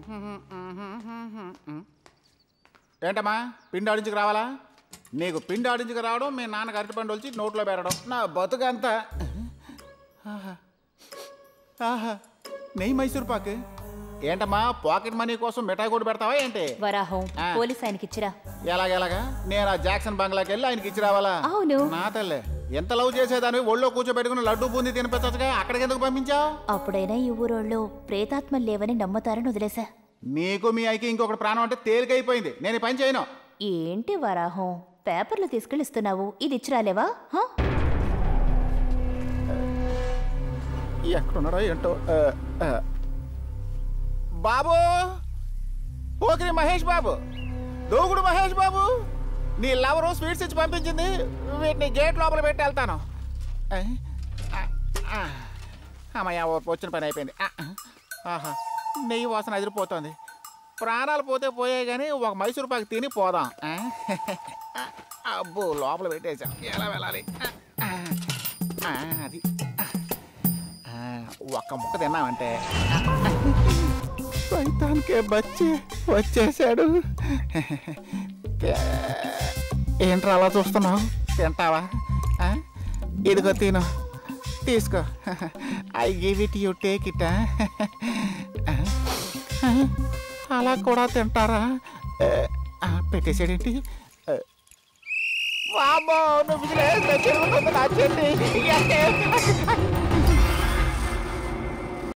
ఏంటమ్మా పిండి ఆడించుకు రావాలా నీకు పిండి ఆడించుకు రావడం మీ నాన్నకి అరటిపండు వచ్చి నోట్లో పెట్టడం నా బతుకంతా ఆహా. ఆహా నెయ్యి మైసూర్ పాకు ఏంటమ్మా పాకెట్ మనీ కోసం మిఠాయి కూడా పెడతావా ఏంటి వరాహం ఆ. పోలీస్ ఆయనకి ఇచ్చిరా ఎలాగెలాగా నేను ఆ జాక్సన్ బంగ్లాకి వెళ్ళి ఆయనకి ఇచ్చి రావాలా అవును. నా తల్లే ఎంత లవ్ చేసేదాన్ని ఒళ్ళో కూర్చోబెట్టుకుని లడ్డు బూంది తినిపించచ్చుగా అక్కడికి ఎందుకు పంపించావు అప్పుడైనా ఈ ఊరోళ్ళు ప్రేతాత్మలు లేవని నమ్ముతారని వదిలేసా నీకు మీ ఐకి ఇంకొకటి ప్రాణం అంటే తేలికైపోయింది నేను ఈ పని చేయను ఏంటి వరాహం పేపర్లు తీసుకెళ్ళి ఇస్తున్నావు ఇది ఇచ్చిరాలేవా హ? ఎక్కడున్నాడో ఏంటో ఆ, ఆ. బాబు పోకిరి మహేష్ బాబు దూకుడు మహేష్ బాబు నీ లవరు స్వీట్స్ ఇచ్చి పంపించింది వీటిని గేట్ లోపల పెట్టి వెళ్తాను ఆ, ఆ, ఆ. అమ్మయ్య ఓ వచ్చిన పని అయిపోయింది ఆ, ఆహా నెయ్యి వాసన అదిరిపోతుంది ప్రాణాలు పోతే పోయాయి కానీ ఒక మైసూరు పాకు తిని పోదాం ఆ? అబ్బో లోపల పెట్టేశాం ఎలా వెళ్ళాలి ఆ, ఆ, అది ఆ, ఒక్క ముక్క తిన్నామంటే సైతానికే బచ్చి వచ్చేసాడు ఏంట్రా అలా చూస్తున్నావు తింటావా ఆ? ఇదిగో తిను తీసుకో I give it you take it అలా కూడా తింటారా ఆ, పెట్టేసాడేంటి ఆ, వామ్మో నువ్వు విజిలేస్తే తిరుగుతుంది నా చెల్లి ఎక్కే.